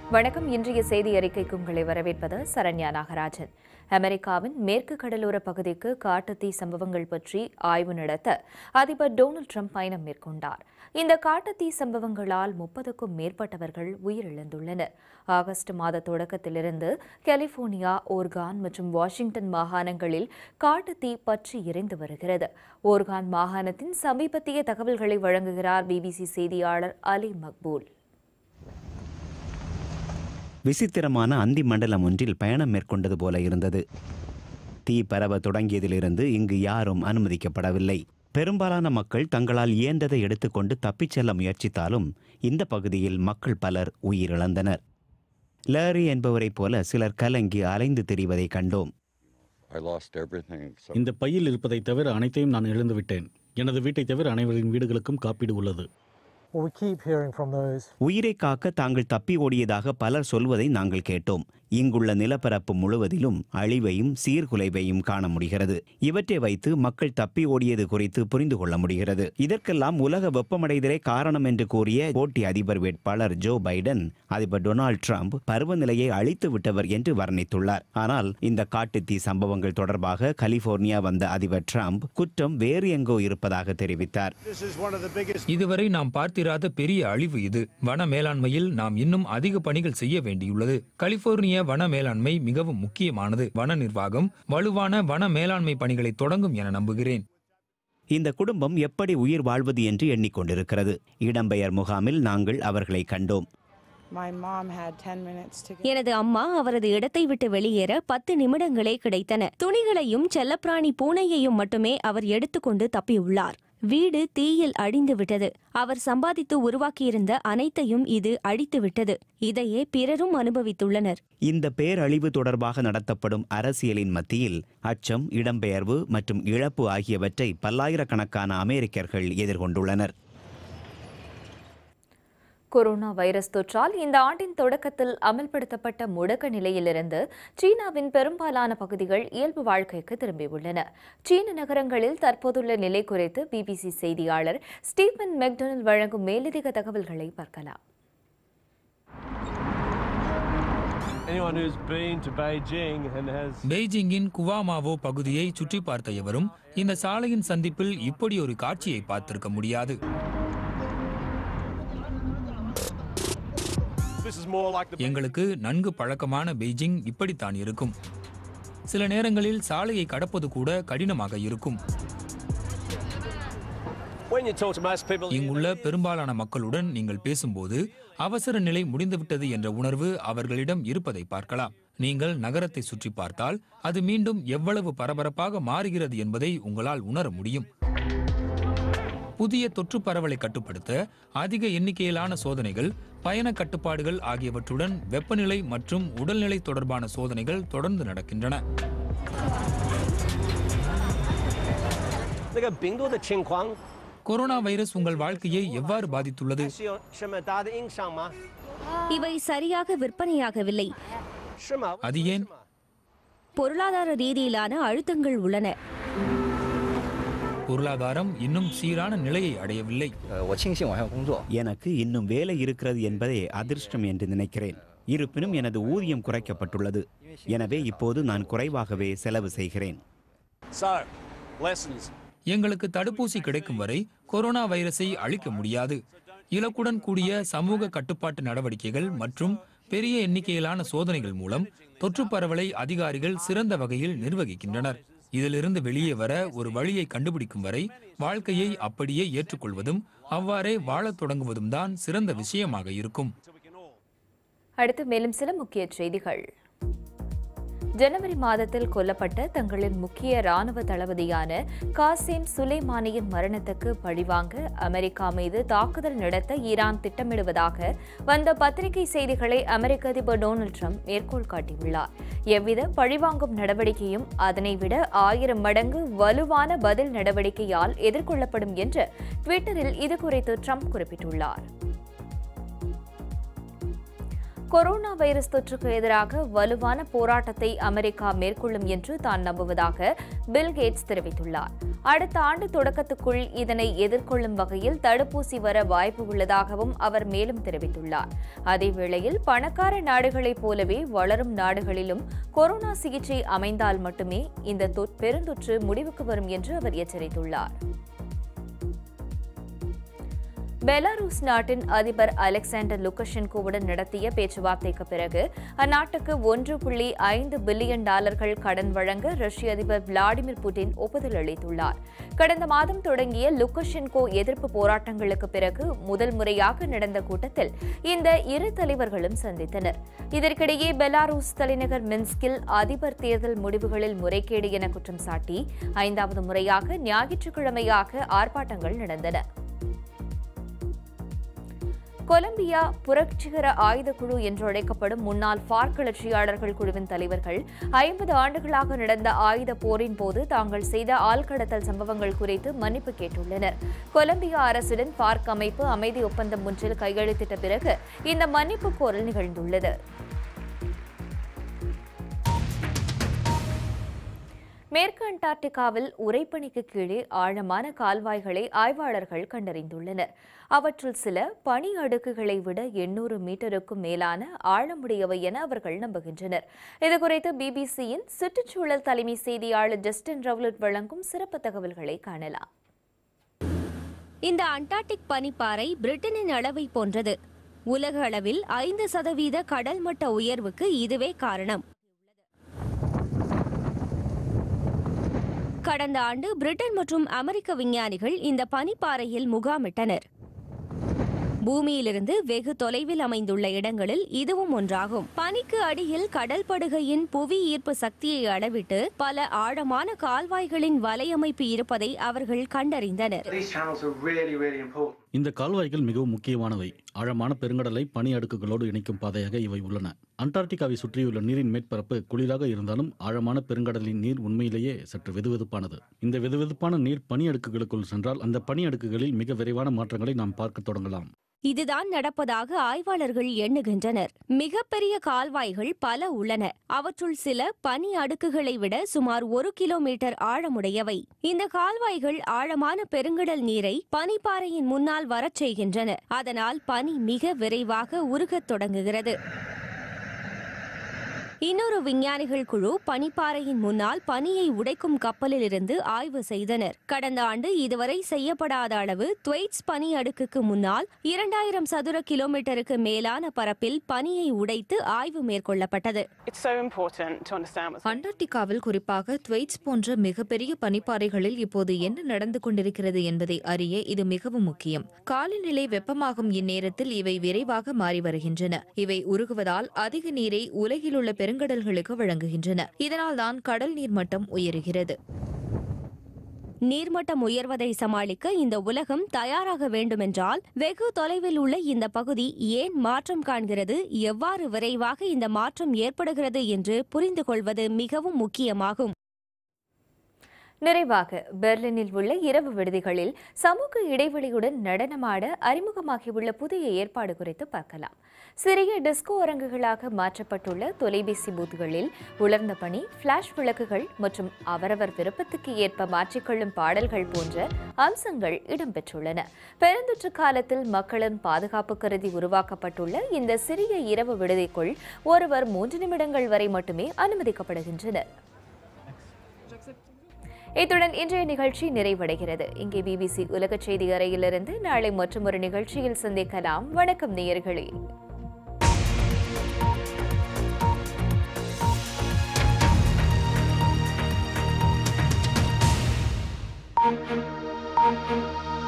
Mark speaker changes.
Speaker 1: வணக்கம் இன்றைய செய்தி அறிக்கைக்கு உங்களை வரவேற்பது சரண்யா நாகராஜன் அமெரிக்காவின் மேற்கு கடலோர பகுதிக்கு காட்டுத்தீ சம்பவங்கள் பற்றி ஆய்வு நடத்த அதிபர் டொனால்டு ட்ரம்ப் பயணம் மேற்கொண்டார் இந்த காட்டுத்தீ சம்பவங்களால் முப்பதுக்கும் மேற்பட்டவர்கள் உயிரிழந்துள்ளனர் ஆகஸ்ட் மாத தொடக்கத்திலிருந்து கலிபோர்னியா ஓர்கான் மற்றும் வாஷிங்டன் மாகாணங்களில் காட்டுத்தீ பற்றி எரிந்து வருகிறது ஓர்கான் மாகாணத்தின் சமீபத்திய தகவல்களை வழங்குகிறார் பிபிசி செய்தியாளர் அலி மக்பூல்
Speaker 2: விசித்திரமான அந்தி மண்டலம் ஒன்றில் பயணம் மேற்கொண்டது போல இருந்தது தீ பரவ தொடங்கியதிலிருந்து இங்கு யாரும் அனுமதிக்கப்படவில்லை பெரும்பாலான மக்கள் தங்களால் இயன்றதை எடுத்துக்கொண்டு தப்பிச் செல்ல முயற்சித்தாலும் இந்த பகுதியில் மக்கள் பலர் உயிரிழந்தனர் லேரி என்பவரைப் போல சிலர் கலங்கி அலைந்து திரிவதை கண்டோம்
Speaker 3: I lost everything. So
Speaker 4: இந்த பையில் இருப்பதை தவிர அனைத்தையும் நான் இழந்து விட்டேன் எனது வீட்டை தவிர அனைவரின் வீடுகளுக்கும் காப்பீடு உள்ளது
Speaker 5: Well, we keep hearing from those
Speaker 2: உயிரை காக்க தாங்கள் தப்பி ஓடியதாக பலர் சொல்வதை நாங்கள் கேட்டோம் இங்குள்ள நிலப்பரப்பு முழுவதிலும் அழிவையும் சீர்குலைவையும் காண முடிகிறது இவற்றை வைத்து மக்கள் தப்பி ஓடியது குறித்து புரிந்து கொள்ள முடிகிறது இதற்கெல்லாம் உலக வெப்பமடைதலே காரணம் என்று கூறிய போட்டி அதிபர் வேட்பாளர் ஜோ பைடன் அதிபர் டொனால்ட் ட்ரம்ப் பருவநிலையை அழித்து விட்டவர் என்று வர்ணித்துள்ளார் ஆனால் இந்த காட்டுத்தீ சம்பவங்கள் தொடர்பாக கலிபோர்னியா வந்த அதிபர் ட்ரம்ப் குற்றம் வேறு எங்கோ இருப்பதாக தெரிவித்தார்
Speaker 6: இதுவரை நாம் பார்த்திராத பெரிய அழிவு இது வன மேலாண்மையில் நாம் இன்னும் அதிக பணிகள் செய்ய வேண்டியுள்ளது கலிபோர்னிய வன மேலாண்மை மிகவும் முக்கியமானது வன நிர்வாகம் வலுவான வன மேலாண்மை பணிகளை தொடங்கும் என நம்புகிறேன்
Speaker 2: இந்த குடும்பம் எப்படி உயிர் வாழ்வது என்று எண்ணிக்கொண்டிருக்கிறது இடம்பெயர் முகாமில் நாங்கள் அவர்களை கண்டோம்
Speaker 7: My mom had 10 minutes to get
Speaker 8: எனது அம்மா அவரது இடத்தை விட்டு வெளியேற பத்து நிமிடங்களே கிடைத்தன துணிகளையும் செல்லப்பிராணி பூனையையும் மட்டுமே அவர் எடுத்துக்கொண்டு தப்பியுள்ளார் வீடு தீயில் அழிந்து விட்டது அவர் சம்பாதித்து உருவாக்கியிருந்த அனைத்தையும் இது அழித்து விட்டது இதையே பிறரும் அனுபவித்துள்ளனர்
Speaker 2: இந்த பேரழிவு தொடர்பாக நடத்தப்படும் அரசியலின் மத்தியில் அச்சம் இடம்பெயர்வு மற்றும் இழப்பு ஆகியவற்றை பல்லாயிரக்கணக்கான அமெரிக்கர்கள் எதிர்கொண்டுள்ளனர்
Speaker 1: கொரோனா வைரஸ் தொற்றால் இந்த ஆண்டின் தொடக்கத்தில் அமல்படுத்தப்பட்ட முடக்க நிலையிலிருந்து சீனாவின் பெரும்பாலான பகுதிகள் இயல்பு வாழ்க்கைக்கு திரும்பியுள்ளன சீன நகரங்களில் தற்போதுள்ள நிலை குறித்து பிபிசி செய்தியாளர் ஸ்டீபன் மெக்டொனல் வழங்கும் மேலதிக தகவல்களை பார்க்கலாம்
Speaker 9: Anyone who's been to Beijing and has
Speaker 6: பெய்ஜிங்கின் குவாமாவோ பகுதியை சுற்றி பார்த்த எவரும் இந்த சாலையின் சந்திப்பில் இப்படி ஒரு காட்சியை பார்த்திருக்க முடியாது
Speaker 9: this is more like the
Speaker 6: எங்களுக்கு நன்கு பழக்கமான பெய்ஜிங் இப்படித்தான் இருக்கும் சில நேரங்களில் சாலையை கடப்பது கூட கடினமாக இருக்கும்
Speaker 9: when you talk to most people
Speaker 6: இங்குள்ள பெரும்பாலான மக்களுடன் நீங்கள் பேசும்போது அவசர நிலை முடிந்துவிட்டது என்ற உணர்வு அவர்களிடம் இருப்பதை பார்க்கலாம் நீங்கள் நகரத்தை சுற்றி பார்த்தால் அது மீண்டும் எவ்வளவு பரபரப்பாக மாறுகிறது என்பதை உங்களால் உணர முடியும் புதிய தொற்று பரவலை கட்டுப்படுத்த அதிக எண்ணிக்கையிலான சோதனைகள் பயண கட்டுப்பாடுகள் ஆகியவற்றுடன் வெப்பநிலை மற்றும் உடல்நிலை தொடர்பான சோதனைகள் தொடர்ந்து நடக்கின்றன
Speaker 9: 那个病毒的情况
Speaker 6: கொரோனா வைரஸ் உங்கள் வாழ்க்கையை எவ்வாறு பாதித்துள்ளது
Speaker 9: 是有什么大的影响吗？
Speaker 8: இவை சரியாக விற்பனையாகவில்லை
Speaker 9: 是吗？
Speaker 6: அது ஏன்
Speaker 8: பொருளாதார ரீதியிலான அழுத்தங்கள் உள்ளன
Speaker 6: பொருளாதாரம் இன்னும் சீரான நிலையை அடையவில்லை
Speaker 10: 呃，我庆幸我还有工作。
Speaker 2: எனக்கு இன்னும் வேலை இருக்கிறது என்பதே அதிர்ஷ்டம் என்று நினைக்கிறேன் இருப்பினும் எனது ஊதியம் குறைக்கப்பட்டுள்ளது எனவே இப்போது நான் குறைவாகவே செலவு செய்கிறேன்
Speaker 9: So, lessons.
Speaker 6: எங்களுக்கு தடுப்பூசி கிடைக்கும் வரை கொரோனா வைரஸை அழிக்க முடியாது இலக்குடன் கூடிய சமூக கட்டுப்பாட்டு நடவடிக்கைகள் மற்றும் பெரிய எண்ணிக்கையிலான சோதனைகள் மூலம் தொற்று பரவலை அதிகாரிகள் சிறந்த வகையில் நிர்வகிக்கின்றனர் இதிலிருந்து வெளியே வர ஒரு வழியை கண்டுபிடிக்கும் வரை வாழ்க்கையை அப்படியே ஏற்றுக்கொள்வதும் அவ்வாறே வாழத் தொடங்குவதும் தான் சிறந்த விஷயமாக இருக்கும்
Speaker 1: அடுத்து மேலும் சில முக்கிய செய்திகள் ஜனவரி மாதத்தில் கொல்லப்பட்ட தங்களின் முக்கிய ராணுவ தளபதியான காசிம் சுலைமானியின் மரணத்துக்கு பழிவாங்க அமெரிக்கா மீது தாக்குதல் நடத்த ஈரான் திட்டமிடுவதாக வந்த பத்திரிகை செய்திகளை அமெரிக்க அதிபர் டொனால்டு ட்ரம்ப் மேற்கோள் காட்டியுள்ளார் எவ்வித பழிவாங்கும் நடவடிக்கையும் அதனை விட ஆயிரம் மடங்கு வலுவான பதில் நடவடிக்கையால் எதிர்கொள்ளப்படும் என்று ட்விட்டரில் இதுகுறித்து ட்ரம்ப் குறிப்பிட்டுள்ளார் கொரோனா வைரஸ் தொற்றுக்கு எதிராக வலுவான போராட்டத்தை அமெரிக்கா மேற்கொள்ளும் என்று தான் நம்புவதாக பில் கேட்ஸ் தெரிவித்துள்ளார் அடுத்த ஆண்டு தொடக்கத்துக்குள் இதனை எதிர்கொள்ளும் வகையில் தடுப்பூசி வர வாய்ப்பு உள்ளதாகவும் அவர் மேலும் தெரிவித்துள்ளார் அதேவேளையில் பணக்கார நாடுகளைப் போலவே வளரும் நாடுகளிலும் கொரோனா சிகிச்சை அமைந்தால் மட்டுமே இந்த தொ- பெருந்தொற்று முடிவுக்கு வரும் என்று அவர் எச்சரித்துள்ளார் பெலாரூஸ் நாட்டின் அதிபர் அலெக்சாண்டர் லுகஷென்கோவுடன் நடத்திய பேச்சுவார்த்தைக்கு பிறகு அந்நாட்டுக்கு ஒன்று புள்ளி ஐந்து பில்லியன் டாலர்கள் கடன் வழங்க ரஷ்ய அதிபர் விளாடிமிர் புட்டின் ஒப்புதல் அளித்துள்ளார் கடந்த மாதம் தொடங்கிய லுகஷென்கோ எதிர்ப்பு போராட்டங்களுக்கு பிறகு முதல் முறையாக நடந்த கூட்டத்தில் இந்த இரு தலைவர்களும் சந்தித்தனர் இதற்கிடையே பெலாரூஸ் தலைநகர் மின்ஸ்கில் அதிபர் தேர்தல் முடிவுகளில் முறைகேடு என குற்றம் சாட்டி ஐந்தாவது முறையாக ஞாயிற்றுக்கிழமையாக ஆர்ப்பாட்டங்கள் நடந்தன கொலம்பியா புரட்சிகர ஆயுத குழு என்று அழைக்கப்படும் முன்னாள் பார்க் கிளர்ச்சியாளர்கள் குழுவின் தலைவர்கள் ஐம்பது ஆண்டுகளாக நடந்த ஆயுத போரின் போது தாங்கள் செய்த ஆள்கடத்தல் சம்பவங்கள் குறித்து மன்னிப்பு கேட்டுள்ளனர் கொலம்பியா அரசுடன் பார்க் அமைப்பு அமைதி ஒப்பந்தம் ஒன்றில் கையெழுத்திட்ட பிறகு இந்த மன்னிப்பு கோரல் நிகழ்ந்துள்ளது மேற்கு அண்டார்டிகாவில் உறைபனிக்கு கீழே ஆழமான கால்வாய்களை ஆய்வாளர்கள் கண்டறிந்துள்ளனர் அவற்றுள் சில பனி அடுக்குகளை விட எண்ணூறு மீட்டருக்கும் மேலான ஆழமுடையவை என அவர்கள் நம்புகின்றனர் இதுகுறித்து பிபிசியின் சுற்றுச்சூழல் தலைமை செய்தியாளர் ஜஸ்டின் ரவுலட் வழங்கும் சிறப்பு தகவல்களை காணலாம்
Speaker 8: இந்த அண்டார்டிக் பனிப்பாறை பிரிட்டனின் அளவை போன்றது உலக அளவில் ஐந்து சதவீத கடல் மட்ட உயர்வுக்கு இதுவே காரணம் கடந்த ஆண்டு பிரிட்டன் மற்றும் அமெரிக்க விஞ்ஞானிகள் இந்த பனிப்பாறையில் முகாமிட்டனர் பூமியிலிருந்து வெகு தொலைவில் அமைந்துள்ள இடங்களில் இதுவும் ஒன்றாகும் பனிக்கு அடியில் கடல் படுகையின் புவி ஈர்ப்பு சக்தியை அளவிட்டு பல ஆழமான கால்வாய்களின் வலையமைப்பு இருப்பதை அவர்கள் கண்டறிந்தனர்
Speaker 10: These channels are really, really important.
Speaker 4: இந்த கால்வாய்கள் மிகவும் முக்கியமானவை ஆழமான பெருங்கடலை பனி அடுக்குகளோடு இணைக்கும் பாதையாக இவை உள்ளன அண்டார்டிகாவை சுற்றியுள்ள நீரின் மேற்பரப்பு குளிராக இருந்தாலும் ஆழமான பெருங்கடலின் நீர் உண்மையிலேயே சற்று வெதுவெதுப்பானது இந்த வெதுவெதுப்பான நீர் பனி அடுக்குகளுக்குள் சென்றால் அந்த பனி அடுக்குகளில் மிக விரைவான மாற்றங்களை நாம் பார்க்க தொடங்கலாம்
Speaker 8: இதுதான் நடப்பதாக ஆய்வாளர்கள் எண்ணுகின்றனர் மிகப்பெரிய கால்வாய்கள் பல உள்ளன அவற்றுள் சில பனி அடுக்குகளை விட சுமார் ஒரு கிலோமீட்டர் ஆழமுடையவை இந்த கால்வாய்கள் ஆழமான பெருங்கடல் நீரை பனிப்பாறையின் முன்னால் வரச் செய்கின்றன அதனால் பனி மிக விரைவாக உருகத் தொடங்குகிறது இன்னொரு விஞ்ஞானிகள் குழு பனிப்பாறையின் முன்னால் பனியை உடைக்கும் கப்பலில் இருந்து ஆய்வு செய்தனர் கடந்த ஆண்டு இதுவரை செய்யப்படாத அளவு துவைட்ஸ் பனி அடுக்குக்கு முன்னால் இரண்டாயிரம் சதுர கிலோமீட்டருக்கு மேலான பரப்பில் பனியை உடைத்து ஆய்வு மேற்கொள்ளப்பட்டது
Speaker 7: It's so important to understand what's
Speaker 1: அண்டார்டிகாவில் குறிப்பாக துவைட்ஸ் போன்ற மிகப்பெரிய பனிப்பாறைகளில் இப்போது என்ன நடந்து கொண்டிருக்கிறது என்பதை அறிய இது மிகவும் முக்கியம் காலநிலை வெப்பமாகும் இந்நேரத்தில் இவை விரைவாக மாறி வருகின்றன இவை உருகுவதால் அதிக நீரை உலகில் உள்ள பெருங்கடல்களுக்கு வழங்குகின்றன இதனால் தான் கடல் நீர் மட்டம் உயருகிறது
Speaker 8: நீர்மட்டம் உயர்வதை சமாளிக்க இந்த உலகம் தயாராக வேண்டுமென்றால் வெகு தொலைவில் உள்ள இந்த பகுதி ஏன் மாற்றம் காண்கிறது எவ்வாறு விரைவாக இந்த மாற்றம் ஏற்படுகிறது என்று புரிந்து கொள்வது மிகவும் முக்கியமாகும்
Speaker 1: நிறைவாக பெர்லினில் உள்ள இரவு விடுதிகளில் சமூக இடைவெளியுடன் நடனமாட அறிமுகமாகியுள்ள புதிய ஏற்பாடு குறித்து பார்க்கலாம் சிறிய டிஸ்கோ அரங்குகளாக மாற்றப்பட்டுள்ள தொலைபேசி பூத்துகளில் உலர்ந்த பணி ஃபிளாஷ் விளக்குகள் மற்றும் அவரவர் விருப்பத்துக்கு ஏற்ப மாற்றிக்கொள்ளும் பாடல்கள் போன்ற அம்சங்கள் இடம்பெற்றுள்ளன பெருந்தொற்று காலத்தில் மக்களின் பாதுகாப்பு கருதி உருவாக்கப்பட்டுள்ள இந்த சிறிய இரவு விடுதிக்குள் ஒருவர் மூன்று நிமிடங்கள் வரை மட்டுமே அனுமதிக்கப்படுகின்றனர் இத்துடன் இன்றைய நிகழ்ச்சி நிறைவடைகிறது இங்கே பிபிசி உலக செய்தி அறையிலிருந்து நாளை மற்றொரு நிகழ்ச்சியில் சந்திக்கலாம் வணக்கம் நேயர்களே
Speaker 11: Thank you.